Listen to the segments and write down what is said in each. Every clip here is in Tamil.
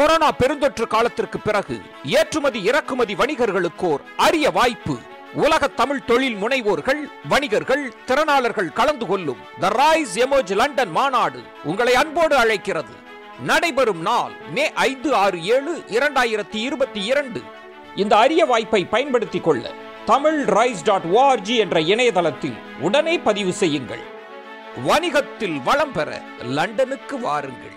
கொரோனா பெருந்தொற்று காலத்திற்கு பிறகு ஏற்றுமதி இறக்குமதி வணிகர்களுக்கோர் அரிய வாய்ப்பு உலக தமிழ் தொழில் முனைவோர்கள் வணிகர்கள் திறனாளர்கள் கலந்து கொள்ளும் த ரைஸ் எமோஜ் லண்டன் மாநாடு உங்களை அன்போடு அழைக்கிறது நடைபெறும் நாள் மே ஐந்து ஆறு ஏழு இரண்டாயிரத்தி இருபத்தி இரண்டு இந்த அரிய வாய்ப்பை பயன்படுத்திக் கொள்ள தமிழ் ரைஸ் டாட் ஓஆர்ஜி என்ற இணையதளத்தில் உடனே பதிவு செய்யுங்கள் வணிகத்தில் வளம் பெற லண்டனுக்கு வாருங்கள்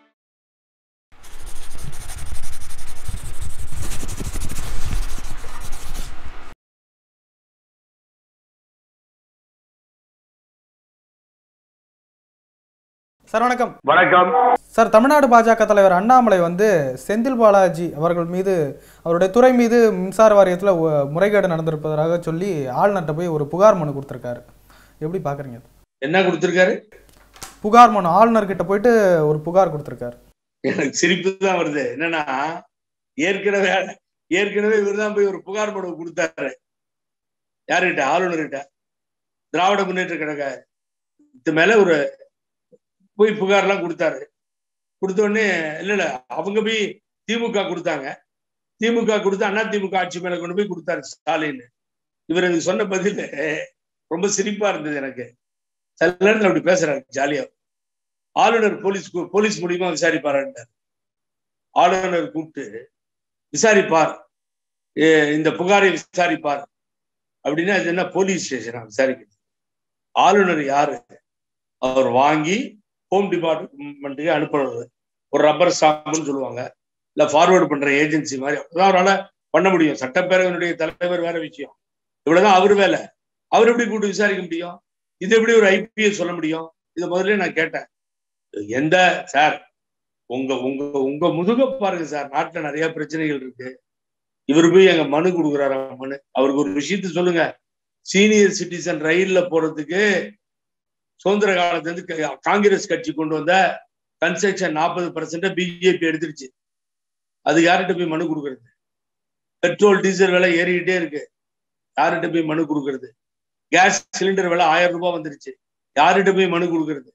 சார் வணக்கம் வணக்கம் சார் தமிழ்நாடு பாஜக தலைவர் அண்ணாமலை வந்து செந்தில் பாலாஜி அவர்கள் மீது அவருடைய துறை மீது மின்சார வாரியத்தில் முறைகேடு நடந்திருப்பதாக சொல்லி ஆளுநர்கிட்ட போய் ஒரு புகார் மனு கொடுத்துருக்காரு எப்படி பார்க்குறீங்க என்ன கொடுத்திருக்காரு புகார் மனு ஆளுநர்கிட்ட போயிட்டு ஒரு புகார் கொடுத்துருக்காரு எனக்கு சிரிப்பு தான் வருது என்னன்னா ஏற்கனவே ஏற்கனவே இவர் தான் போய் ஒரு புகார் மனு கொடுத்தாரு யாருகிட்ட ஆளுநர்கிட்ட திராவிட முன்னேற்ற கழக இது மேல ஒரு போய் புகார்லாம் கொடுத்தாரு கொடுத்த உடனே இல்ல இல்ல அவங்க போய் திமுக கொடுத்தாங்க திமுக கொடுத்து அண்ணா திமுக ஆட்சி மேல கொண்டு போய் கொடுத்தாரு ஸ்டாலின் இவர் எனக்கு சொன்ன பதில் ரொம்ப சிரிப்பா இருந்தது எனக்கு சில நேரத்தில் அப்படி பேசுறாரு ஜாலியா ஆளுநர் போலீஸ் போலீஸ் மூலியமா விசாரிப்பாரான்ட்டார் ஆளுநர் கூப்பிட்டு விசாரிப்பார் ஏ, இந்த புகாரை விசாரிப்பார் அப்படின்னா அது என்ன போலீஸ் ஸ்டேஷனா விசாரிக்கிறது ஆளுநர் யாரு அவர் வாங்கி ஹோம் டிபார்ட்மெண்ட்டுக்கு அனுப்புறது ஒரு ரப்பர் ஸ்டாம்ப்னு சொல்லுவாங்க இல்ல ஃபார்வர்டு பண்ற ஏஜென்சி மாதிரி அப்பதான் அவரால் பண்ண முடியும் சட்டப்பேரவையினுடைய தலைவர் வேற விஷயம் இவ்வளவுதான் அவர் வேலை அவர் எப்படி கூப்பிட்டு விசாரிக்க முடியும் இது எப்படி ஒரு ஐபிஎஸ் சொல்ல முடியும் இதை முதல்ல நான் கேட்டேன் எந்த சார் உங்க உங்க உங்க முதுக பாருங்க சார் நாட்டுல நிறைய பிரச்சனைகள் இருக்கு இவர் போய் எங்க மனு கொடுக்குறாரு மனு அவருக்கு ஒரு விஷயத்த சொல்லுங்க சீனியர் சிட்டிசன் ரயில்ல போறதுக்கு சுதந்திர காலத்துல இருந்து க- காங்கிரஸ் கட்சி கொண்டு வந்த கன்ஸ்ட்ரக்ஷன் நாற்பது பர்சன்ட் பிஜேபி எடுத்துருச்சு அது யார்கிட்ட போய் மனு கொடுக்கறது பெட்ரோல் டீசல் விலை ஏறிக்கிட்டே இருக்கு யார்கிட்ட போய் மனு கொடுக்கறது கேஸ் சிலிண்டர் விலை ஆயிரம் ரூபாய் வந்துருச்சு யார்கிட்ட போய் மனு கொடுக்கறது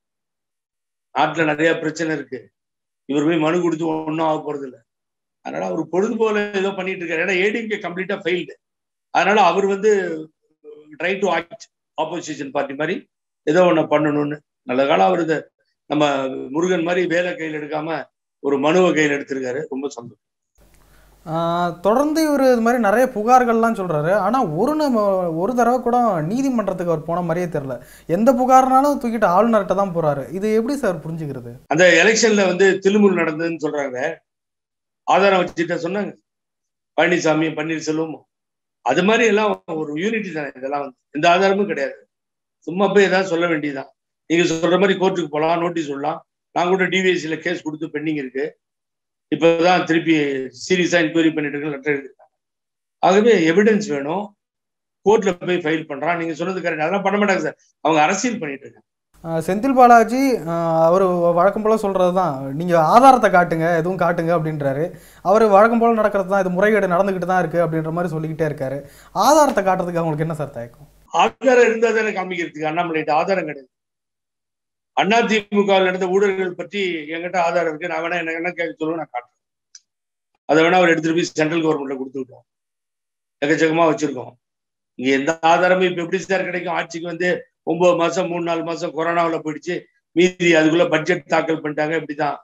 நாட்டுல நிறைய பிரச்சனை இருக்கு இவர் போய் மனு கொடுத்து ஒன்றும் ஆக போறது இல்லை அதனால அவர் பொழுது போல ஏதோ பண்ணிட்டு இருக்காரு ஏன்னா ஏடிஎம்கே கம்ப்ளீட்டா ஃபெயில்டு அதனால அவர் வந்து try to act opposition party மாதிரி ஏதோ ஒண்ணு பண்ணணும்னு நல்ல காலம் அவர் இதை நம்ம முருகன் மாதிரி வேலை கையில் எடுக்காம ஒரு மனுவை கையில் எடுத்திருக்காரு ரொம்ப சந்தோஷம் ஆஹ், தொடர்ந்து இவர் இது மாதிரி நிறைய புகார்கள்லாம் சொல்றாரு ஆனா ஒரு நம்ம ஒரு தடவை கூட நீதிமன்றத்துக்கு அவர் போன மாதிரியே தெரியல எந்த புகார்னாலும் தூக்கிட்டு ஆளுநர்கிட்ட தான் போறாரு இது எப்படி சார் புரிஞ்சுக்கிறது அந்த எலெக்ஷன்ல வந்து தில்லுமுல் நடந்ததுன்னு சொல்றாங்க ஆதாரம் வச்சுட்ட சொன்னாங்க பழனிசாமி பன்னீர்செல்வம் அது மாதிரி எல்லாம் ஒரு யூனிட்டி தானே இதெல்லாம் வந்து எந்த ஆதாரமும் கிடையாது சும்மா போய் ஏதாவது சொல்ல வேண்டியதுதான் நீங்க சொல்ற மாதிரி கோர்ட்டுக்கு போகலாம் நோட்டீஸ் விடலாம் நான் கூட டிவிஎஸ்சியில் கேஸ் கொடுத்து பெண்டிங் இருக்கு இப்போதான் திருப்பி சீரியஸா என்கொயரி பண்ணிட்டு இருக்க லெட்டர் எழுதிருக்காங்க ஆகவே எவிடன்ஸ் வேணும் கோர்ட்ல போய் ஃபைல் பண்றான் நீங்க சொன்னது கரெக்ட் அதெல்லாம் பண்ண மாட்டாங்க சார் அவங்க அரசியல் பண்ணிட்டு இருக்காங்க ஆஹ், செந்தில் பாலாஜி அவர் வழக்கம் போல சொல்றது தான் நீங்க ஆதாரத்தை காட்டுங்க எதுவும் காட்டுங்க அப்படின்றாரு அவர் வழக்கம் போல நடக்கிறது தான் இது முறைகேடு நடந்துகிட்டு தான் இருக்கு அப்படின்ற மாதிரி சொல்லிக்கிட்டே இருக்காரு ஆதாரத்தை காட்டுறதுக்கு அவங்களுக்கு என்ன சார் தயக்கம் ஆதாரம் இருந்தா தானே காமிக்கிறதுக்கு அண்ணாமலைகிட்ட ஆதாரம் கிடையாது அண்ணா திமுக நடந்த ஊழல்கள் பற்றி என்கிட்ட ஆதாரம் இருக்கு நான் வேணா என்ன என்ன கேட்க சொல்லுவேன் நான் காட்டுறேன் அதை வேணா அவர் எடுத்துட்டு போய் சென்ட்ரல் கவர்மெண்ட்ல கொடுத்து விட்டோம் எக்கச்சக்கமா வச்சிருக்கோம் இங்க எந்த ஆதாரமும் இப்ப எப்படி சார் கிடைக்கும் ஆட்சிக்கு வந்து ஒன்பது மாசம் மூணு நாலு மாசம் கொரோனாவுல போயிடுச்சு மீதி அதுக்குள்ள பட்ஜெட் தாக்கல் பண்ணிட்டாங்க இப்படிதான்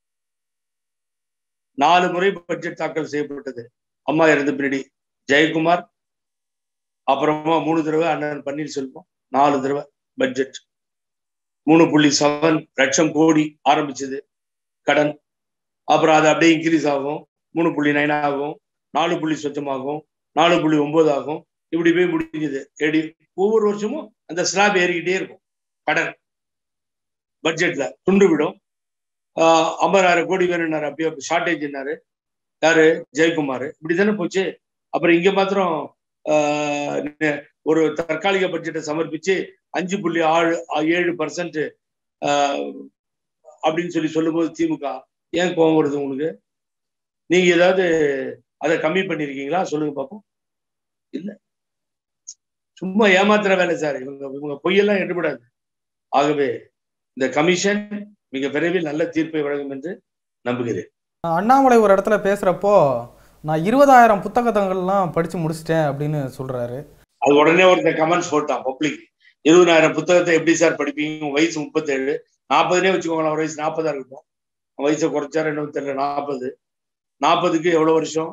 நாலு முறை பட்ஜெட் தாக்கல் செய்யப்பட்டது அம்மா இறந்த பின்னாடி ஜெயக்குமார் அப்புறமா மூணு தடவை அண்ணன் பன்னீர்செல்வம் நாலு தடவை பட்ஜெட் மூணு புள்ளி செவன் லட்சம் கோடி ஆரம்பிச்சது கடன் அப்புறம் அது அப்படியே இன்க்ரீஸ் ஆகும் மூணு புள்ளி நைன் ஆகும் நாலு புள்ளி சொச்சமாகும் நாலு புள்ளி ஒன்பது ஆகும் இப்படி போய் முடிஞ்சது ஏடி ஒவ்வொரு வருஷமும் அந்த ஸ்லாப் ஏறிக்கிட்டே இருக்கும் கடன் பட்ஜெட்ல துண்டு விடும் ஆஹ் ஐம்பதாயிரம் கோடி வேணும்னாரு அப்பயோ ஷார்டேஜ்னாரு யாரு ஜெயக்குமார் இப்படி தானே போச்சு அப்புறம் இங்க மாத்திரம் ஆஹ் ஒரு தற்காலிக பட்ஜெட்டை சமர்ப்பிச்சு அஞ்சு புள்ளி ஆறு ஏழு பர்சன்ட் அப்படின்னு சொல்லி சொல்லும்போது திமுக ஏன் கோவம் வருது உங்களுக்கு நீங்க ஏதாவது அதை கம்மி பண்ணிருக்கீங்களா சொல்லுங்க பார்ப்போம் இல்ல சும்மா ஏமாத்துற வேலை சார் இவங்க இவங்க பொய்யெல்லாம் எடுபடாது ஆகவே இந்த கமிஷன் மிக விரைவில் நல்ல தீர்ப்பை வழங்கும் என்று நம்புகிறேன் அண்ணாமலை ஒரு இடத்துல பேசுறப்போ நான் இருபதாயிரம் புத்தகங்கள்லாம் படிச்சு முடிச்சிட்டேன் அப்படின்னு சொல்றாரு அது உடனே ஒருத்தன் கமெண்ட்ஸ் போட்டான் பப்ளிக் இருபதாயிரம் புத்தகத்தை எப்படி சார் படிப்பீங்க உங்க வயசு முப்பத்தேழு நாற்பதுனே வச்சுக்கோங்களேன் ஒரு வயசு நாற்பதா இருக்கட்டும் அவன் வயசை குறைச்சாரு என்ன தெரியல நாற்பது நாற்பதுக்கு எவ்வளவு வருஷம்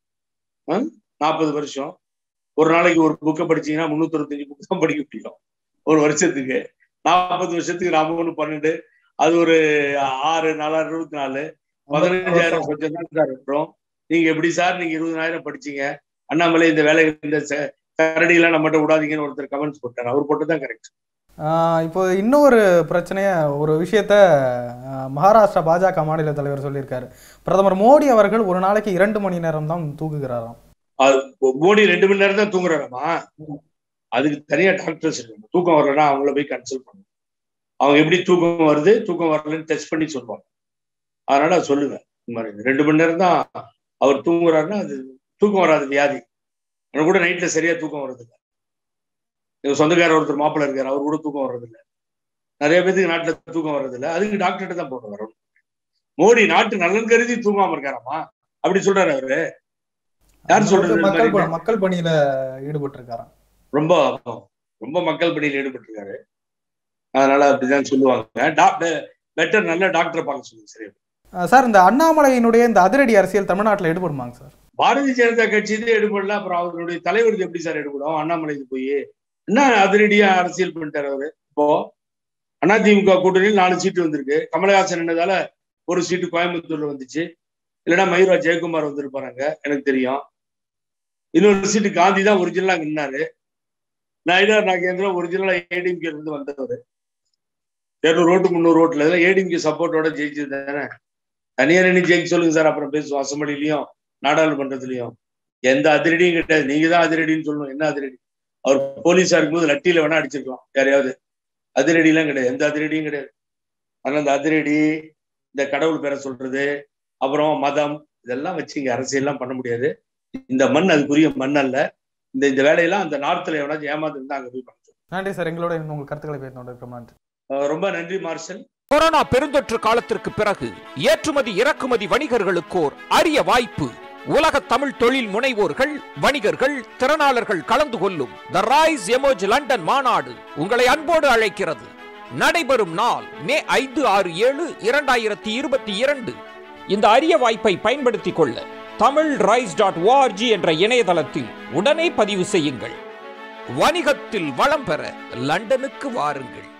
நாற்பது வருஷம் ஒரு நாளைக்கு ஒரு புக்கை படிச்சீங்கன்னா முன்னூத்தி அறுபத்தஞ்சு புக் தான் படிக்க முடியும் ஒரு வருஷத்துக்கு நாற்பது வருஷத்துக்கு நாம ஒண்ணு பன்னெண்டு அது ஒரு ஆறு நாலாயிரம் இருபத்தி நாலு பதினஞ்சாயிரம் கொஞ்சம் தான் சார் இருக்கிறோம் நீங்க எப்படி சார் நீங்க இருபதாயிரம் படிச்சீங்க அண்ணாமலை இந்த வேலை இந்த ச- கரடியெல்லாம் நம்மகிட்ட விடாதீங்கன்னு ஒருத்தர் கமெண்ட்ஸ் போட்டார் அவர் போட்டு தான் கரெக்ட் ஆஹ் இப்போ இன்னொரு பிரச்சனைய ஒரு விஷயத்த ஆஹ் மகாராஷ்டிரா பாஜக மாநில தலைவர் சொல்லியிருக்காரு பிரதமர் மோடி அவர்கள் ஒரு நாளைக்கு இரண்டு மணி நேரம் தான் தூங்குகிறாராம் மோடி ரெண்டு மணி நேரம் தான் தூங்குறாராமா அதுக்கு தனியா டாக்டர்ஸ் இருக்காங்க தூக்கம் வரலன்னா அவங்கள போய் கன்சல்ட் பண்ணணும் அவங்க எப்படி தூக்கம் வருது தூக்கம் வரலன்னு டெஸ்ட் பண்ணி சொல்லுவாங்க அதனால அது சொல்லுங்க இந்த மாதிரி ரெண்டு மணி நேரம் தான் அவர் தூங்குறாருன்னா அது தூக்கம் வராது வியாதி எனக்கு கூட நைட்ல சரியா தூக்கம் வர்றது இல்லை எங்க சொந்தக்காரர் ஒருத்தர் மாப்பிள்ளை இருக்காரு அவர் கூட தூக்கம் வர்றது இல்லை நிறைய பேருக்கு நாட்டுல தூக்கம் வர்றது இல்லை அதுக்கு டாக்டர்கிட்ட தான் போக வரும் மோடி நாட்டு நலன் கருதி தூங்காம இருக்காராமா அப்படி சொல்றாரு அவரு யார் சொல்றது இந்த மக்கள் மாதிரி? ப- மக்கள் பணியில ஈடுபட்டு இருக்காராம் ரொம்ப ரொம்ப மக்கள் பணியில் ஈடுபட்டிருக்காரு அதனால அப்படிதான் சொல்லுவாங்க டாக்டர் பெட்டர் நல்ல டாக்டரை பார்க்க சொல்லுங்க சரி சார் இந்த அண்ணாமலையினுடைய இந்த அதிரடி அரசியல் தமிழ்நாட்டில் ஈடுபடுமாங்க சார் பாரதிய ஜனதா கட்சி இது எடுபடல அப்புறம் அவருடைய தலைவருக்கு எப்படி சார் எடுபடும் அண்ணாமலைக்கு போய் என்ன அதிரடியா அரசியல் பண்ணிட்டாரு அவரு இப்போ அதிமுக கூட்டணியில் நாலு சீட்டு வந்திருக்கு கமலஹாசன் என்னதால ஒரு சீட்டு கோயம்புத்தூர்ல வந்துச்சு இல்லைன்னா மயூரா ஜெயக்குமார் வந்திருப்பாங்க எனக்கு தெரியும் இன்னொரு சீட்டு காந்தி தான் ஒரிஜினலா நின்னாரு நாயுடார் நாகேந்திரா ஒரிஜினலா ஏடிஎம்கே இருந்து வந்தவர் இருநூறு ஓட்டு முந்நூறு ஓட்டுல இதெல்லாம் ஏடிஎம்கே சப்போர்ட்டோட ஜெயிச்சது தானே தனியார் அணி ஜெயிக்க சொல்லுங்க சார் அப்புறம் பேசுவோம் அசம்பிளிலையும் நாடாளுமன்றத்திலையும் எந்த அதிரடியும் கிடையாது நீங்க தான் அதிரடின்னு சொல்லணும் என்ன அதிரடி அவர் போலீஸா இருக்கும்போது லட்டியில வேணா அடிச்சிருக்கலாம் யாரையாவது அதிரடி எல்லாம் கிடையாது எந்த அதிரடியும் கிடையாது ஆனா அந்த அதிரடி இந்த கடவுள் பேரை சொல்றது அப்புறம் மதம் இதெல்லாம் வச்சு இங்க அரசியல்லாம் பண்ண முடியாது இந்த மண் அதுக்குரிய மண் அல்ல இந்த இந்த வேலையெல்லாம் அந்த நார்த்ல எவனாச்சும் ஏமாந்து இருந்தா அங்க போய் பண்ண சொல்லு. நன்றி சார் எங்களோட இன்னும் உங்கள் கருத்துக்களை பேசினோட நன்றி அஹ் ரொம்ப நன்றி மார்ஷல் கொரோனா பெருந்தொற்று காலத்திற்கு பிறகு ஏற்றுமதி இறக்குமதி வணிகர்களுக்கோர் அரிய வாய்ப்பு உலக தமிழ் தொழில் முனைவோர்கள் வணிகர்கள் திறனாளர்கள் கலந்து கொள்ளும் த ரைஸ் எமோஜ் லண்டன் மாநாடு உங்களை அன்போடு அழைக்கிறது நடைபெறும் நாள் மே ஐந்து ஆறு ஏழு இரண்டாயிரத்தி இருபத்தி இரண்டு இந்த அரிய வாய்ப்பை பயன்படுத்திக் கொள்ள தமிழ் ரைஸ் டாட் ஓஆர்ஜி என்ற இணையதளத்தில் உடனே பதிவு செய்யுங்கள் வணிகத்தில் வளம் பெற லண்டனுக்கு வாருங்கள்